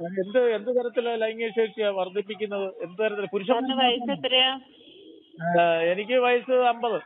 എന്ത് എന്ത് തരത്തിലുള്ള ലൈംഗിക ശേഷിയാ വർദ്ധിപ്പിക്കുന്നത് എന്ത് തരത്തിൽ പുരുഷൻ സാറിന് വയസ്സ് എത്രയാ എനിക്ക് വയസ്സ് അമ്പത്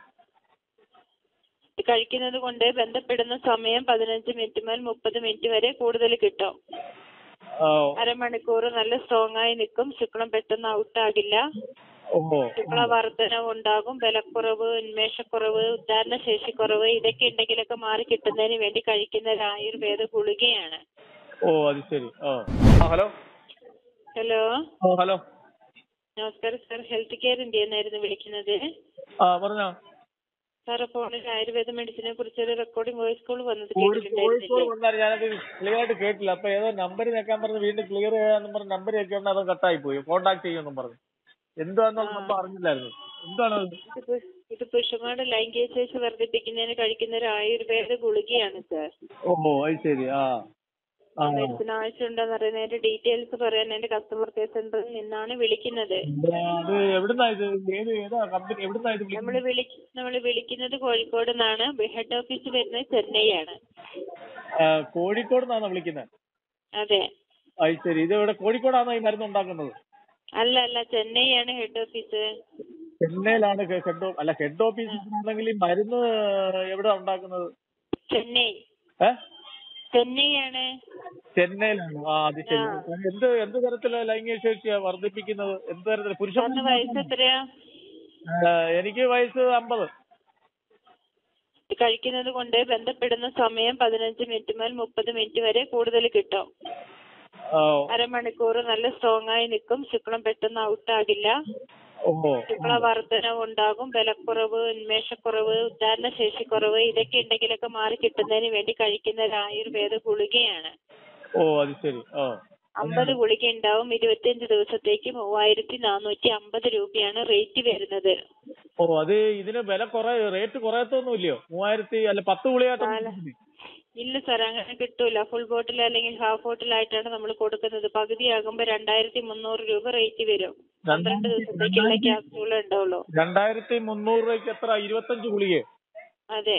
കഴിക്കുന്നത് കൊണ്ട് ബന്ധപ്പെടുന്ന സമയം പതിനഞ്ച് മിനിറ്റ് മുതൽ മുപ്പത് മിനിറ്റ് വരെ കൂടുതൽ കിട്ടും ആ, അരമണിക്കൂർ നല്ല സ്ട്രോങ് ആയി നിൽക്കും ശുക്ലം പെട്ടെന്ന് ഔട്ട് ആകില്ല ഓ ശുക്ല വർധനവ് ഉണ്ടാകും ബലക്കുറവ് ഉന്മേഷക്കുറവ് ഉദ്ധാരണ ശേഷിക്കുറവ് ഇതൊക്കെ ഉണ്ടെങ്കിലൊക്കെ മാറി കിട്ടുന്നതിന് വേണ്ടി കഴിക്കുന്ന ഒരു ആയുർവേദ ഗുളികയാണ് ഓ അത് ശരി ആ ആ, ഹലോ ഹലോ ആ ഹലോ നമസ്കാരം സാർ ഹെൽത്ത് കെയർ ഇന്ത്യ എന്നായിരുന്നു വിളിക്കുന്നത് ആ പറഞ്ഞോ സാർ ഫോണിൽ ആയുർവേദ മെഡിസിനെ കുറിച്ചൊരു റെക്കോർഡിംഗ് വോയിസ് കോൾ വന്നത് കോഴിക്കോട് കേട്ടിട്ടുണ്ടായിരുന്നില്ലേ വന്നാൽ ഞാനത് ക്ലിയർ ആയിട്ട് കേട്ടില്ല അപ്പൊ ഏതോ നമ്പർ ഞെക്കാൻ പറഞ്ഞ് വീണ്ടും ക്ലിയർ ചെയ്യാന്നും പറഞ്ഞ് നമ്പർ ഞെക്കിയോണ്ട് അത് കട്ടായി പോയി കോണ്ടാക്ട് ചെയ്യുമെന്നും പറഞ്ഞു എന്താണെന്നുള്ള സംഭവം അറിഞ്ഞില്ലായിരുന്നു എന്താണ് അത്? ഇത് പു- ഇത് പുരുഷന്മാരുടെ ലൈംഗിക ശേഷി വർദ്ധിപ്പിക്കുന്നതിന് കഴിക്കുന്ന ഒരു ആയുർവേദ ഗുളികയാണ് സാർ ഓ അത് ശരി ആ ആ മെഡിസിൻ ആവശ്യമുണ്ടോന്ന് അറിയുന്നതിന്റെ ഡീറ്റെയിൽസ് പറയാൻ എന്റെ കസ്റ്റമർ കെയർ സെന്ററിൽ നിന്നാണ് വിളിക്കുന്നത് അത് എവിടുന്നാ ഇത് ഏത് ഏതാ കമ്പനി എവിടുന്നാ ഇത് നമ്മൾ വിളി നമ്മൾ വിളിക്കുന്നത് കോഴിക്കോട് നിന്നാണ് ഹെഡ് ഓഫീസ് വരുന്നത് ചെന്നൈയാണ് ആ, കോഴിക്കോട് നിന്നാണോ വിളിക്കുന്നത് അതെ അത് ശരി ഇത് ഇവിടെ കോഴിക്കോടാണോ ഈ മരുന്ന് ഉണ്ടാക്കുന്നത് അല്ല അല്ല ചെന്നൈയാണ് ഹെഡ് ഓഫീസ് ചെന്നൈയിലാണ് ഹെഡ് അല്ല ഹെഡ് ഓഫീസിലാണെങ്കിൽ ഈ മരുന്ന് എവിടെ ഉണ്ടാക്കുന്നത് ചെന്നൈ ഏ ചെന്നൈയാണ് ചെന്നൈയിലാണ് ആ അത് ശരി ആ. എന്ത് എന്ത് തരത്തിലുള്ള ലൈംഗിക ശേഷിയാ വർദ്ധിപ്പിക്കുന്നത് എന്ത് തരത്തിൽ പുരുഷൻ സാറിന് വയസ്സ് എത്രയാ എനിക്ക് വയസ്സ് അമ്പത് കഴിക്കുന്നത് കൊണ്ട് ബന്ധപ്പെടുന്ന സമയം പതിനഞ്ച് മിനിറ്റ് മുതൽ മുപ്പത് മിനിറ്റ് വരെ കൂടുതൽ കിട്ടും ആ, അരമണിക്കൂർ നല്ല സ്ട്രോങ് ആയി നിൽക്കും ശുക്ലം പെട്ടെന്ന് ഔട്ട് ആകില്ല ഓ ശുക്ല വർധനവ് ഉണ്ടാകും ബലക്കുറവ് ഉന്മേഷക്കുറവ് ഉദ്ധാരണ ശേഷിക്കുറവ് ഇതൊക്കെ ഉണ്ടെങ്കിലൊക്കെ മാറി കിട്ടുന്നതിന് വേണ്ടി കഴിക്കുന്ന ഒരു ആയുർവേദ ഗുളികയാണ് ഓ അത് ശരി ആ അമ്പത് ഗുളിക ഉണ്ടാവും ഇരുപത്തിയഞ്ച് ദിവസത്തേക്ക് മൂവായിരത്തി നാനൂറ്റി അമ്പത് രൂപയാണ് റേറ്റ് വരുന്നത് ഓ അത് ഇതിന് വില കുറെ റേറ്റ് കുറയത്തൊന്നും ഇല്ലയോ മൂവായിരത്തി അല്ല പത്ത് ഗുളിയായിട്ട് ഇല്ല സാർ അങ്ങനെ കിട്ടൂല ഫുൾ ബോട്ടിൽ അല്ലെങ്കിൽ ഹാഫ് ബോട്ടിൽ ആയിട്ടാണ് നമ്മൾ കൊടുക്കുന്നത് പകുതിയാകുമ്പോ രണ്ടായിരത്തി മുന്നൂറ് രൂപ റേറ്റ് വരും പന്ത്രണ്ട് ദിവസത്തേക്കുള്ള ക്യാപ്സ്യൂൾ ഉണ്ടാവുള്ളൂ രണ്ടായിരത്തി മുന്നൂറ് രൂപയ്ക്ക് എത്ര ഇരുപത്തഞ്ച് ഗുളികയെ അതെ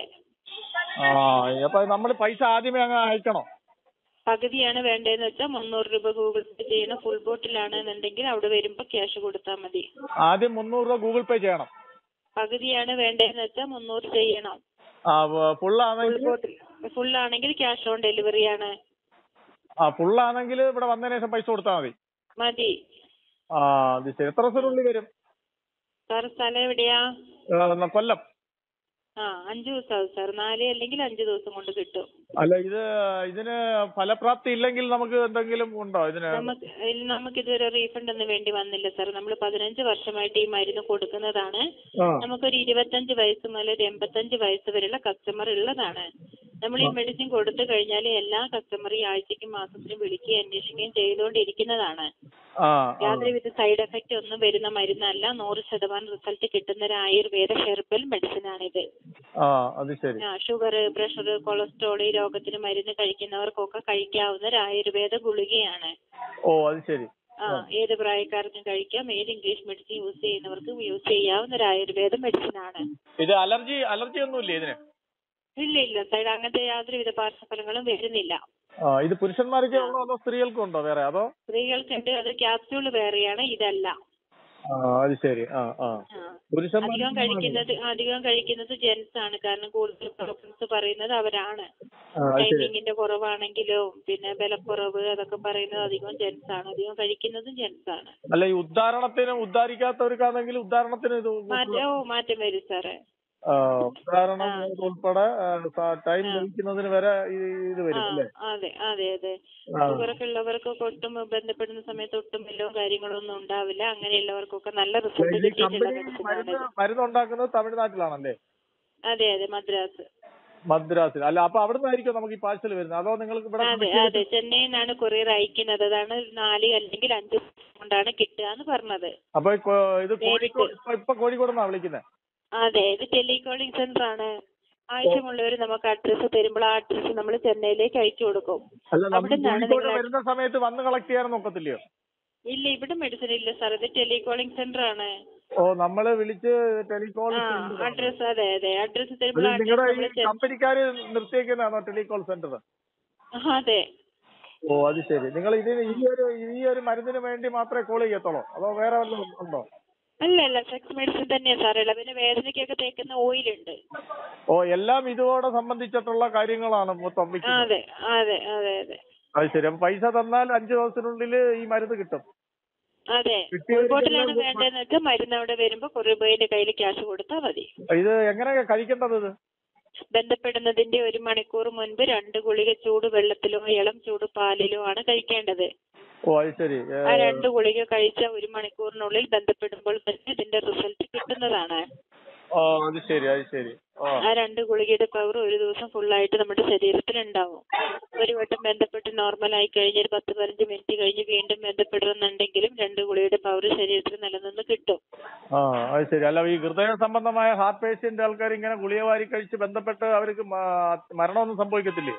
ആ അപ്പൊ നമ്മൾ പൈസ ആദ്യമേ അങ്ങ് അയക്കണോ പകുതിയാണ് വേണ്ടതെന്ന് വെച്ചാൽ മുന്നൂറ് രൂപ ഗൂഗിൾ പേ ചെയ്യണം ഫുൾ ബോട്ടിലാണെന്നുണ്ടെങ്കിൽ അവിടെ വരുമ്പോ ക്യാഷ് കൊടുത്താൽ മതി ആദ്യം മുന്നൂറ് രൂപ ഗൂഗിൾ പേ ചെയ്യണം പകുതിയാണ് വേണ്ടതെന്ന് വെച്ചാൽ മുന്നൂറ് ചെയ്യണം ആ ഫുൾ ഫുൾ ആണെങ്കിൽ ബോട്ടിൽ ഫുൾ ആണെങ്കിൽ ക്യാഷ് ഓൺ ഡെലിവറി ആണ് ആ ഫുൾ ആണെങ്കിൽ ഇവിടെ വന്നതിന് ശേഷം പൈസ കൊടുത്താൽ മതി മതി ആ അത് ശരി എത്ര ദിവസത്തിനുള്ളിൽ വരും സാർ സ്ഥലം എവിടെയാ ആ, കൊല്ലം ആ അഞ്ചു ദിവസമാവും സാർ നാല് അല്ലെങ്കിൽ അഞ്ചു ദിവസം കൊണ്ട് കിട്ടും അല്ല ഇത് ഇതിന് ഫലപ്രാപ്തി ഇല്ലെങ്കിൽ നമുക്ക് എന്തെങ്കിലും ഉണ്ടോ ഇതിന് നമുക്ക് ഇതിൽ നമുക്ക് ഇതുവരെ റീഫണ്ട് ഒന്നും വേണ്ടി വന്നില്ല സാർ നമ്മൾ പതിനഞ്ച് വർഷമായിട്ട് ഈ മരുന്ന് കൊടുക്കുന്നതാണ് ആ നമുക്കൊരു ഇരുപത്തഞ്ച് വയസ്സ് മുതൽ ഒരു എൺപത്തഞ്ച് വയസ്സ് വരെയുള്ള കസ്റ്റമർ ഉള്ളതാണ് നമ്മൾ ഈ മെഡിസിൻ കൊടുത്തു കഴിഞ്ഞാൽ എല്ലാ കസ്റ്റമർ ഈ ആഴ്ചയ്ക്കും മാസത്തിലും വിളിക്കുകയും അന്വേഷിക്കുകയും ചെയ്തുകൊണ്ടിരിക്കുന്നതാണ് ആ ആ. യാതൊരുവിധ സൈഡ് എഫക്റ്റ് ഒന്നും വരുന്ന മരുന്നല്ല നൂറ് ശതമാനം റിസൾട്ട് കിട്ടുന്ന ഒരു ആയുർവേദ ഹെർബൽ മെഡിസിൻ ആണിത് ആ അത് ശരി ആ ഷുഗർ പ്രഷർ കൊളസ്ട്രോൾ ഈ രോഗത്തിന് മരുന്ന് കഴിക്കുന്നവർക്കൊക്കെ കഴിക്കാവുന്ന ഒരു ആയുർവേദ ഗുളികയാണ് ഓ അത് ശരി ആ ഏത് പ്രായക്കാർക്കും കഴിക്കാം ഏത് ഇംഗ്ലീഷ് മെഡിസിൻ യൂസ് ചെയ്യുന്നവർക്കും യൂസ് ചെയ്യാവുന്ന ഒരു ആയുർവേദ മെഡിസിൻ ആണ് ഇത് അലർജി അലർജി ഒന്നുമില്ലേ ഇതിന് ഇല്ല ഇല്ല സൈഡ് അങ്ങനത്തെ യാതൊരുവിധ പാർശ്വഫലങ്ങളും വരുന്നില്ല ആ ഇത് പുരുഷന്മാർക്ക് ഉണ്ടോ അതോ സ്ത്രീകൾക്കും ഉണ്ടോ വേറെ അതോ സ്ത്രീകൾക്കുണ്ട് അത് ക്യാപ്സ്യൂൾ വേറെയാണ് ഇതല്ല ആ അത് ശരി ആ ആ ആ. പുരുഷന്മാർ അധികം കഴിക്കുന്നത് അധികം കഴിക്കുന്നത് ജെൻസ് ആണ് കാരണം കൂടുതൽ പ്രോബ്ലംസ് പറയുന്നത് അവരാണ് ആ അത് ശരി ടൈമിങ്ങിന്റെ കുറവാണെങ്കിലും പിന്നെ ബലക്കുറവ് അതൊക്കെ പറയുന്നത് അധികം ജെൻസ് ആണ് അധികം കഴിക്കുന്നതും ജെൻസ് ആണ് അല്ല ഈ ഉദ്ധാരണത്തിന് ഉദ്ധാരിക്കാത്തവർക്കാണെങ്കിൽ ഉദ്ധാരണത്തിന് ഇത് മാറ്റം ഓ മാറ്റം വരും സാറേ ആ, ഉദ്ധാരണം ആ. ഉൾപ്പെടെ ടൈം ആ. ലഭിക്കുന്നതിന് വരെ ഈ ഇത് ആ വരും അല്ലേ അതെ അതെ അതെ ആ. ഷുഗറൊക്കെ ഉള്ളവർക്കൊക്കെ ഒട്ടും ബന്ധപ്പെടുന്ന സമയത്ത് ഒട്ടും വല്ലോ കാര്യങ്ങളൊന്നും ഉണ്ടാവില്ല അങ്ങനെയുള്ളവർക്കൊക്കെ നല്ല അല്ല, റിസൾട്ട് ഇത് ഈ കിട്ടിയിട്ടുള്ള കമ്പനി മെഡിസിൻ മരുന്ന് ആണ് മരുന്ന് ഉണ്ടാക്കുന്നത് തമിഴ്നാട്ടിലാണല്ലേ അതെ അതെ മദ്രാസ് മദ്രാസിൽ അല്ല അപ്പൊ അവിടെ നിന്നായിരിക്കും നമുക്ക് ഈ പാഴ്സൽ വരുന്നത് അതോ നിങ്ങൾക്ക് ഇവിടെ അതെ അതെ ചെന്നൈയിൽ നിന്നാണ് കൊറിയർ അയക്കുന്നത് അതാണ് നാല് അല്ലെങ്കിൽ അഞ്ച് ദിവസം കൊണ്ടാണ് കിട്ടുക എന്ന് പറഞ്ഞത് അപ്പൊ ഈ കോ- ഇത് നേരിട്ട്. കോഴിക്കോട് ഇപ്പൊ- ഇപ്പൊ കോഴിക്കോട് നിന്നാ വിളിക്കുന്നത് അതെ ഇത് ടെലികോളിംഗ് സെന്റർ ആണ് ആവശ്യമുള്ളവർ നമുക്ക് അഡ്രസ്സ് തരുമ്പോൾ ആ അഡ്രസ്സ് നമ്മൾ ചെന്നൈയിലേക്ക് അയച്ചു കൊടുക്കും അല്ല നമ്മൾ അവിടെ നിന്നാണ് കോഴിക്കോട് നിങ്ങൾ വരുന്ന സമയത്ത് വന്ന് കളക്ട് ചെയ്യാൻ നോക്കത്തില്ലയോ ഇല്ല ഇവിടെ മെഡിസിൻ ഇല്ല സാർ ഇത് ടെലികോളിംഗ് സെന്റർ ആണ് ഓ നമ്മള് വിളിച്ച് ടെലികോൾ ആ അഡ്രസ് അതെ അതെ അഡ്രസ് തരുമ്പോൾ നിങ്ങളുടെ അഡ്രസ് ഈ നമ്മൾ കമ്പനിക്കാര് നിർത്തിയേക്കുന്നതാണോ ടെലികോൾ സെന്റർ അതെ ഓ അത് ശരി നിങ്ങൾ ഇതിന് ഈ ഒരു ഈ ഒരു മരുന്നിന് വേണ്ടി മാത്രമേ കോൾ ചെയ്യത്തുള്ളൂ അതോ വേറെ വല്ലതും ഉണ്ടോ അല്ല അല്ല സെക്സ് മെഡിസിൻ തന്നെയാ സാറേ ഉള്ളത് പിന്നെ വേദനയ്ക്കൊക്കെ തേക്കുന്ന ഓയിലുണ്ട് ഓ എല്ലാം ഇതോടെ സംബന്ധിച്ചിട്ടുള്ള കാര്യങ്ങളാണ് മൊത്തം ആ, വിൽക്കുന്നത്. അതെ അതെ അതെ അതെ അത് ശരി അപ്പൊ പൈസ തന്നാൽ അഞ്ചു ദിവസത്തിനുള്ളിൽ ഈ മരുന്ന് കിട്ടും അതെ കിട്ടിയവർക്ക് കോഴിക്കോട്ടിലാണ് എല്ലാം വേണ്ടതെന്ന് വെച്ചാൽ മരുന്ന് അവിടെ വരുമ്പോ കുറുബയുടെ കയ്യിൽ ക്യാഷ് കൊടുത്താൽ മതി ഇത് എങ്ങനെയാ കഴിക്കേണ്ടത് ഇത് ബന്ധപ്പെടുന്നതിന്റെ ഒരു മണിക്കൂർ മുൻപ് രണ്ട് ഗുളിക ചൂട് വെള്ളത്തിലോ ഇളം ചൂട് പാലിലോ ആണ് കഴിക്കേണ്ടത് ഓ അത് ശരി ഏ, ആ രണ്ട് ഗുളിക കഴിച്ച ഒരു മണിക്കൂറിനുള്ളിൽ ബന്ധപ്പെടുമ്പോൾ തന്നെ ഇതിന്റെ റിസൾട്ട് കിട്ടുന്നതാണ് ഓ അത് ശരി അത് ശരി ഓ ആ രണ്ട് ഗുളികയുടെ പവർ ഒരു ദിവസം ഫുള്ളായിട്ട് നമ്മുടെ ശരീരത്തിൽ ഉണ്ടാവും ഒരു വട്ടം ബന്ധപ്പെട്ട് നോർമൽ ആയി കഴിഞ്ഞ് ഒരു പത്ത് പതിനഞ്ച് മിനിറ്റ് കഴിഞ്ഞ് വീണ്ടും ബന്ധപ്പെടുന്നുണ്ടെങ്കിലും രണ്ട് ഗുളികയുടെ പവർ ശരീരത്തിൽ നിലനിന്ന് കിട്ടും ആ അത് ശരി അല്ല ഈ ഹൃദയ സംബന്ധമായ ഹാർട്ട് പേഷ്യന്റ് ആൾക്കാർ ഇങ്ങനെ ഗുളിക വാരി കഴിച്ച് ബന്ധപ്പെട്ട് അവർക്ക് മ- മരണമൊന്നും സംഭവിക്കത്തില്ലേ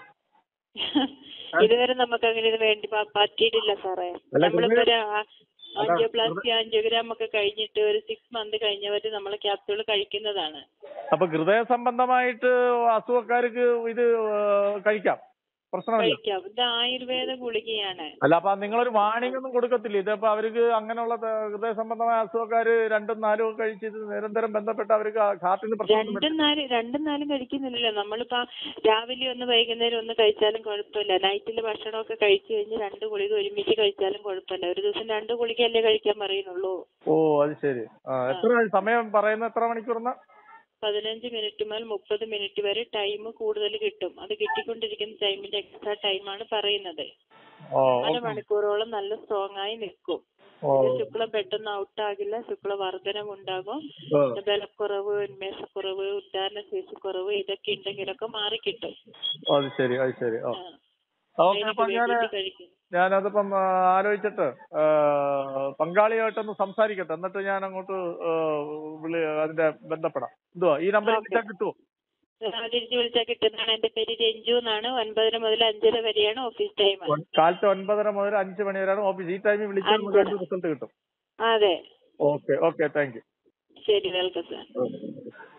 ഇതുവരെ നമുക്ക് അങ്ങനെ ഇത് വേണ്ടി പ- പറ്റിയിട്ടില്ല സാറേ അല്ല, നമ്മളിപ്പോ ഒരു അല്ല, ആൻജിയോപ്ലാസ്റ്റി ആൻജിയോഗ്രാം ഒക്കെ കഴിഞ്ഞിട്ട് ഒരു സിക്സ് മന്ത് കഴിഞ്ഞവര് നമ്മൾ ക്യാപ്സ്യൂൾ കഴിക്കുന്നതാണ് അപ്പൊ ഹൃദയ സംബന്ധമായിട്ട് അസുഖക്കാർക്ക് ഇത് ഏ, കഴിക്കാം പ്രശ്നമില്ല കഴിക്കാം ഇത് ആയുർവേദ ഗുളികയാണ് അല്ല അപ്പൊ നിങ്ങളൊരു വാണിംഗ് ഒന്നും കൊടുക്കത്തില്ല ഇതിപ്പോ അവർക്ക് അങ്ങനെയുള്ള ത- ഹൃദയ സംബന്ധമായ അസുഖക്കാര് രണ്ടും നാലും ഒക്കെ കഴിച്ച് ഇത് നിരന്തരം ബന്ധപ്പെട്ട് അവർക്ക് ഹാർട്ടിന് പ്രശ്നം രണ്ടും നാലും രണ്ടും നാലും കഴിക്കുന്നില്ലല്ലോ നമ്മളിപ്പോ രാവിലെ ഒന്ന് വൈകുന്നേരം ഒന്ന് കഴിച്ചാലും കുഴപ്പമില്ല നൈറ്റിൽ ഭക്ഷണമൊക്കെ കഴിച്ചു കഴിഞ്ഞ് രണ്ട് ഗുളിക ഒരുമിച്ച് കഴിച്ചാലും കുഴപ്പമില്ല ഒരു ദിവസം രണ്ട് ഗുളികയല്ലേ കഴിക്കാൻ പറയുന്നുള്ളൂ ഓ അത് ശരി ആ എത്ര സമയം പറയുന്നത് എത്ര മണിക്കൂർന്നാ പതിനഞ്ച് മിനിറ്റ് മുതൽ മുപ്പത് മിനിറ്റ് വരെ ടൈം കൂടുതൽ കിട്ടും അത് കിട്ടിക്കൊണ്ടിരിക്കുന്ന ടൈമിന്റെ എക്സ്ട്രാ ടൈമാണ് പറയുന്നത് ഓ അരമണിക്കൂറോളം നല്ല സ്ട്രോങ് ആയി നിൽക്കും ഓ ഇത് ശുക്ലം പെട്ടെന്ന് ഔട്ടാകില്ല ശുക്ലവർദ്ധനം ഉണ്ടാകും ഓ. ബലക്കുറവ് ഉന്മേഷക്കുറവ് ഉദ്ധാരണ ശേഷിക്കുറവ് ഇതൊക്കെ ഉണ്ടെങ്കിലൊക്കെ മാറിക്കിട്ടും ഓ, അത് ശരി അത് ശരി ഓ ആ. ഓക്കെ അതിനൊക്കെ അപ്പൊ ഞാൻ വേണ്ടിയിട്ട് കഴിക്കും ഞാനതിപ്പം ആ, ആലോചിച്ചിട്ട് ആ, പങ്കാളിയായിട്ടൊന്ന് സംസാരിക്കട്ടെ എന്നിട്ട് ഞാൻ അങ്ങോട്ട് ആ, വിളി അതിന്റെ ബന്ധപ്പെടാം എന്തുവാ ഈ നമ്പറിൽ ഓക്കെ. വിളിച്ചാൽ കിട്ടുമോ തിരിച്ചു വിളിച്ചാൽ കിട്ടുന്നതാണ് എന്റെ പേര് രഞ്ജു എന്നാണ് ഒൻപതര മുതൽ അഞ്ചര വരെയാണ് ഓഫീസ് ടൈം കാലത്ത് ഒൻപതര മുതൽ അഞ്ച് മണി വരെയാണ് ഓഫീസ് ഈ ടൈമിൽ വിളിച്ചാൽ നമുക്ക് അഞ്ചര. അതിന്റെ റിസൾട്ട് കിട്ടും അതെ ഓക്കെ ഓക്കെ താങ്ക് യു ശരി വെൽക്കം സാർ ഓക്കെ